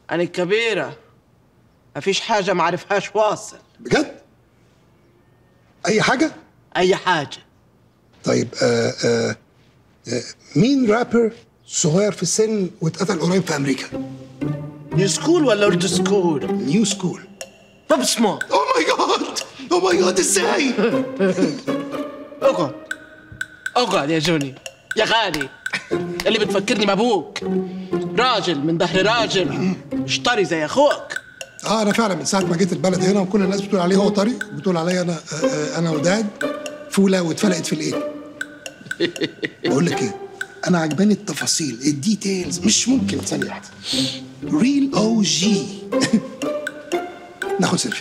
أنا الكبيرة مفيش حاجة معرفهاش واصل بجد اي حاجه أي حاجة طيب آه آه آه مين رابر صغير في السن واتقتل قريب في امريكا نيو سكول ولا أولد سكول؟ نيو سكول طب اسمع اوه ماي جاد اوه ماي جاد ازاي اقعد اقعد يا جوني يا غالي اللي بتفكرني بابوك راجل من ظهر راجل مش طري زي اخوك اه انا فعلا من ساعه ما جيت البلد هنا وكل الناس بتقول عليه هو طريق بتقول عليا انا آه آه انا وداد فوله واتفلقت في الايد بقول لك ايه انا عجباني التفاصيل الديتيلز مش ممكن ثانيه واحده ريل او جي ناخد سيلفي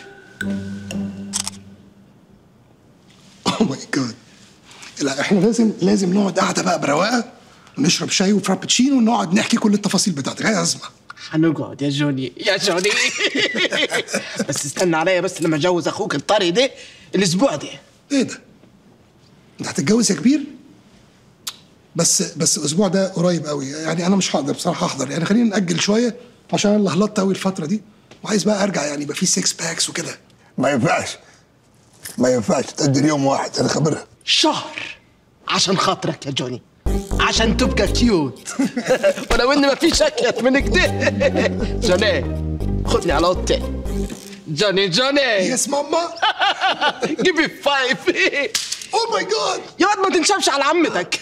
اوه ماي جاد لا احنا لازم لازم نقعد قاعده بقى برواقه ونشرب شاي وفرابتشينو ونقعد نحكي كل التفاصيل بتاعتك عايز اسمع هنقعد يا جوني يا جوني بس استنى عليا بس لما اتجوز اخوك الطري ده الاسبوع ده ايه ده؟ انت هتتجوز يا كبير؟ بس بس الاسبوع ده قريب قوي يعني انا مش هقدر بصراحه احضر يعني خلينا ناجل شويه عشان انا لهلطت قوي الفتره دي وعايز بقى ارجع يعني يبقى في 6 باكس وكده ما ينفعش ما ينفعش تأجل يوم واحد انا خبرها شهر عشان خاطرك يا جوني عشان تبقى كيوت ولو ان مفيش اكيت من كده جوني خدني على اوضتي جوني جوني يس ماما جيب لي فايف اوه ماي جاد يا واد ما تنشفش على عمتك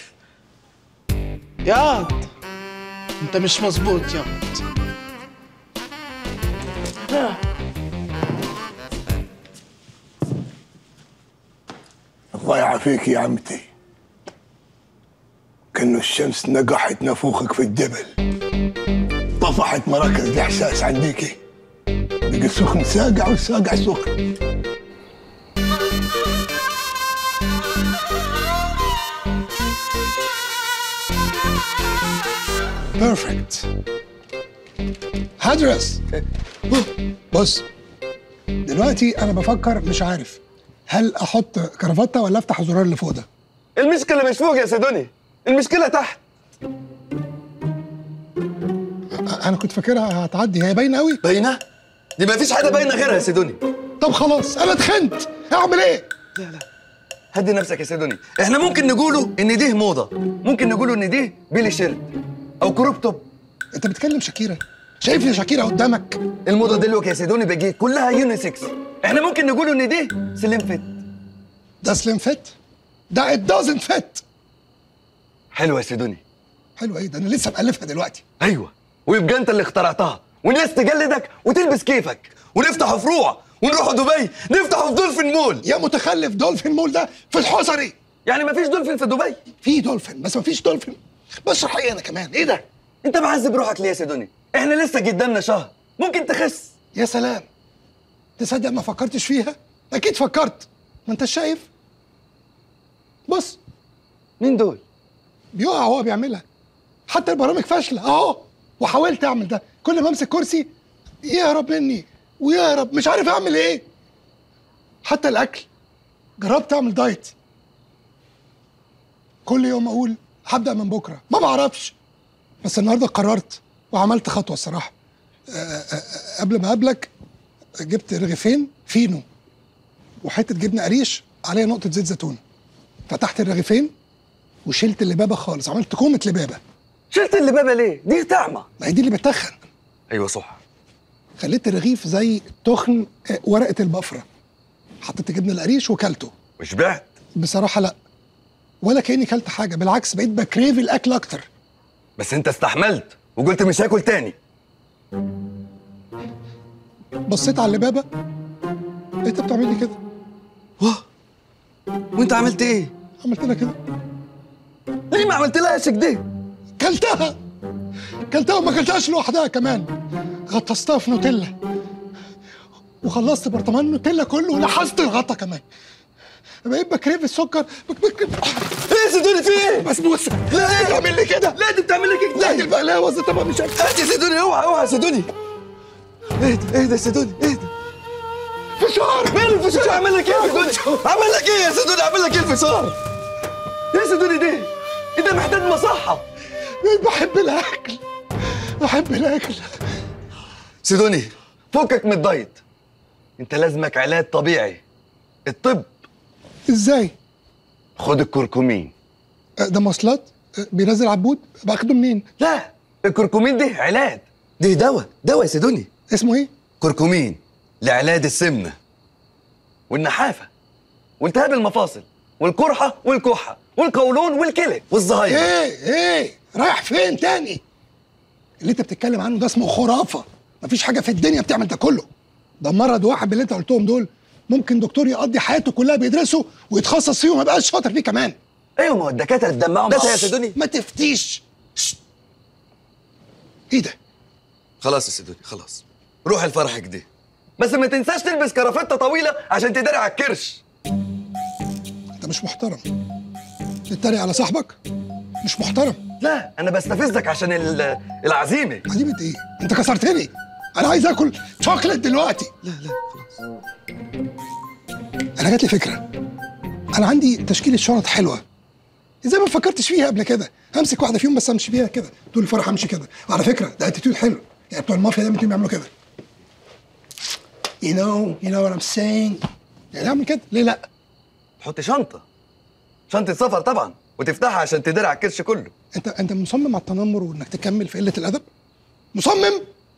ياض انت مش مظبوط ياض الله يعافيك يا عمتي كأنه الشمس نقحت نافوخك في الجبل طفحت مراكز الإحساس عنديكي بقى السخن ساقع والساقع سخن بيرفكت هدرس بص دلوقتي انا بفكر مش عارف هل احط كرافته ولا افتح الزرار اللي فوق ده المشكلة مش فوق يا سيدوني المشكلة تحت انا كنت فاكرها هتعدي هي باينه قوي باينة؟ دي ما فيش حاجة باينة غيرها يا سيدوني طب خلاص انا اتخنت اعمل ايه هدي نفسك يا سيدوني احنا ممكن نقوله ان دي موضة ممكن نقوله ان دي بيلي شيرت او كروب توب انت بتكلم شاكيرا شايفني شاكيرا قدامك الموضة دلوقتي يا سيدوني بقي كلها يونيسكس احنا ممكن نقوله ان دي سليم فيت ده سليم فيت ده ات دازنت فيت حلوة يا سيدوني حلو ايه ده انا لسه مألفها دلوقتي ايوه ويبقى انت اللي اخترعتها والناس تقلدك وتلبس كيفك ونفتح فروع ونروح دبي نفتح في دولفين مول يا متخلف دولفين مول ده في الحصري يعني ما فيش دولفين في دبي في دولفين بس مفيش دولفين بشرح ايه انا كمان ايه ده انت معذب روحك ليه يا سيدوني احنا لسه قدامنا شهر ممكن تخس يا سلام تصدق ما فكرتش فيها اكيد فكرت ما انت شايف بص مين دول بيقع هو بيعملها حتى البرامج فاشله اهو وحاولت اعمل ده كل ما امسك كرسي يهرب مني ويهرب مش عارف اعمل ايه حتى الاكل جربت اعمل دايت كل يوم اقول هبدا من بكره ما بعرفش بس النهارده قررت وعملت خطوه الصراحه آه، آه، آه، قبل ما اقابلك جبت رغيفين فينو وحته جبنه قريش عليها نقطه زيت زيتون فتحت الرغيفين وشلت اللبابه خالص عملت كومه لبابه شلت اللبابه ليه دي طعمه ما هي دي اللي بتخن ايوه صح خليت الرغيف زي تخن آه، ورقه البفره حطيت جبنه القريش وكلته وشبعت بصراحه لا ولا كاني كلت حاجه بالعكس بقيت بكريف الاكل اكتر بس انت استحملت وقلت مش هاكل تاني بصيت على اللبابه انت بتعمل لي كده واه وانت عملت ايه عملت لها كده ليه ما عملت لهاش كده كلتها كلتها وما كلتهاش لوحدها كمان غطستها في نوتيلا وخلصت برطمان نوتيلا كله ولحست الغطا كمان بقيت بكريف السكر بك بك ايه يا سيدوني في ايه بسبوسه لا ايه تعمل لي كده لا دي بتعمل لك لا كده دي البقلاوه زي طبعا مش عارف اهدى يا سيدوني اوعى اوعى يا سيدوني اهدى اهدى يا سيدوني اهدى فشار مين الفشار عمل لك ايه يا سيدوني عمل لك ايه يا سيدوني عمل لك ايه الفشار ايه يا سيدوني دي انت محتاج مصحه بحب الاكل بحب الاكل سيدوني فكك من الدايت انت لازمك علاج طبيعي الطب ازاي خد الكركمين آه، ده مواصلات آه، بينزل عبود باخده منين لا الكركمين ده علاج ده دواء دواء يا سيدوني اسمه ايه كركمين لعلاج السمنه والنحافه والتهاب المفاصل والقرحه والكحه والقولون والكلى والزهايمر ايه ايه رايح فين تاني اللي انت بتتكلم عنه ده اسمه خرافه مفيش حاجه في الدنيا بتعمل ده كله ده مرض واحد باللي انت قلتهم دول ممكن دكتور يقضي حياته كلها بيدرسه ويتخصص فيه وما يبقاش شاطر فيه كمان ايوه ما هو الدكاتره اتدمعوا بس يا سيدوني ما تفتيش شت. ايه ده خلاص يا سيدوني خلاص روح الفرح كده بس ما تنساش تلبس كرافتة طويلة عشان تداري على الكرش انت مش محترم تتريق على صاحبك مش محترم لا انا بستفزك عشان ال- العزيمة عزيمة ايه انت كسرتني انا عايز اكل شوكليت دلوقتي لا لا خلاص انا جات لي فكره انا عندي تشكيله شنط حلوه ازاي ما فكرتش فيها قبل كده همسك واحده فيهم بس امشي بيها كده طول الفرح امشي كده وعلى فكره ده اتيتيود حلو يعني بتوع المافيا دايما بيعملوا كده you know you know what I'm saying يعني اعمل كده ليه لا تحط شنطة شنطة سفر طبعا وتفتحها عشان تداري على الكرش كله انت انت مصمم على التنمر وانك تكمل في قله الادب مصمم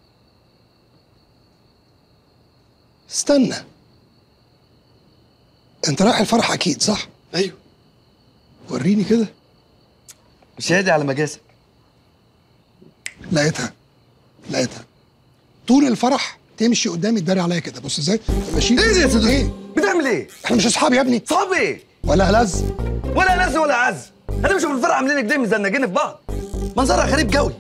استنى انت رايح الفرح اكيد صح ايوه وريني كده مش هادي على مجاسك لقيتها لقيتها طول الفرح تمشي قدامي تداري عليا كده بص ازاي ماشي ايه ده يا سيدوني ايه بتعمل ايه احنا مش اصحاب يا ابني صعب ايه ولا هلز ولا ناس ولا عز انا مش في الفرح عاملين كده مزنجين في بعض منظرها غريب قوي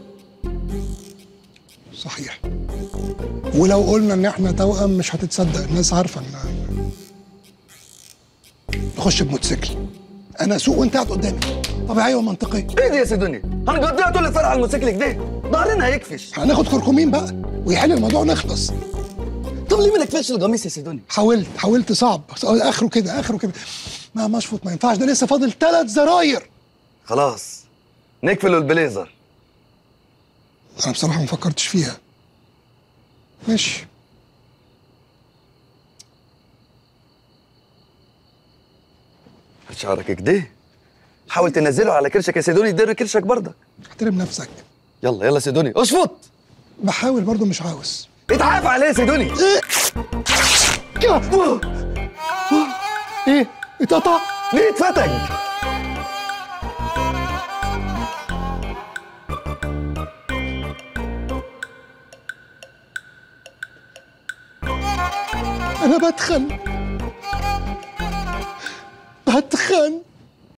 صحيح ولو قلنا ان احنا توأم مش هتتصدق الناس عارفه ان نخش بموتوسيكل انا اسوق وانت قاعد قدامي طبيعيه ومنطقيه ايه دي يا سيدوني هنقضيها طول الفرح على الموتوسيكل كده ظهرنا هيكفش هناخد كركمين بقى ويحل الموضوع ونخلص طب ليه ما نكفيش القميص يا سيدوني حاولت حاولت صعب اخره كده اخره كده ما مشفط ما ينفعش ده لسه فاضل ثلاث زراير خلاص نكفل البليزر انا بصراحه ما فكرتش فيها ماشي شعرك كده حاول تنزله على كرشك يا سيدوني يدير كرشك برضك احترم نفسك يلا يلا سيدوني اشفط بحاول برضو مش عاوز اتعاف عليه يا سيدوني كده ايه اتقطع ليه اتفتج انا بتخن بتخن